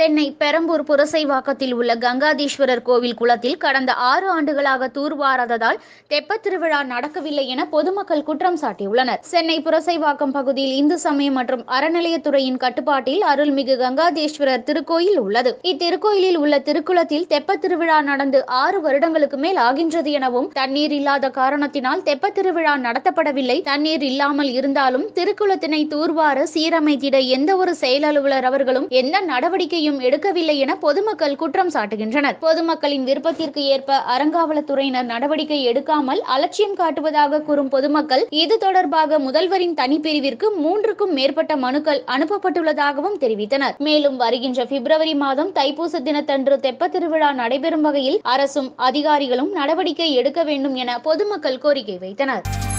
சென்னை பெரம்பூர் புரசைவாக்கத்தில் உள்ள கங்காதீஸ்வரர் கோவில் குளத்தில் கடந்த ஆறு ஆண்டுகளாக தூர்வாராததால் தெப்பத் திருவிழா நடக்கவில்லை என பொதுமக்கள் குற்றம் சாட்டியுள்ளனர் சென்னை புரசைவாக்கம் பகுதியில் இந்து சமயம் மற்றும் அறநிலையத்துறையின் கட்டுப்பாட்டில் அருள்மிகு கங்காதீஸ்வரர் திருக்கோயில் உள்ளது இத்திருக்கோயிலில் உள்ள திருக்குளத்தில் தெப்பத் திருவிழா நடந்து ஆறு வருடங்களுக்கு மேல் ஆகின்றது எனவும் தண்ணீர் இல்லாத காரணத்தினால் தெப்பத் திருவிழா நடத்தப்படவில்லை தண்ணீர் இல்லாமல் இருந்தாலும் திருக்குளத்தினை தூர்வார சீரமைத்திட எந்த ஒரு செயல் அலுவலர் அவர்களும் எந்த நடவடிக்கையும் எடுக்கவில்லை என பொதுமக்கள் குற்றம் சாட்டுகின்றனர் பொதுமக்களின் விருப்பத்திற்கு ஏற்ப அறங்காவலத்துறையினர் நடவடிக்கை எடுக்காமல் அலட்சியம் காட்டுவதாக கூறும் பொதுமக்கள் இது தொடர்பாக முதல்வரின் தனிப்பிரிவிற்கு மூன்றுக்கும் மேற்பட்ட மனுக்கள் அனுப்பப்பட்டுள்ளதாகவும் தெரிவித்தனர் மேலும் வருகின்ற பிப்ரவரி மாதம் தைப்பூச தினத்தன்று தெப்பத் திருவிழா நடைபெறும் வகையில் அரசும் அதிகாரிகளும் நடவடிக்கை எடுக்க வேண்டும் என பொதுமக்கள் கோரிக்கை வைத்தனர்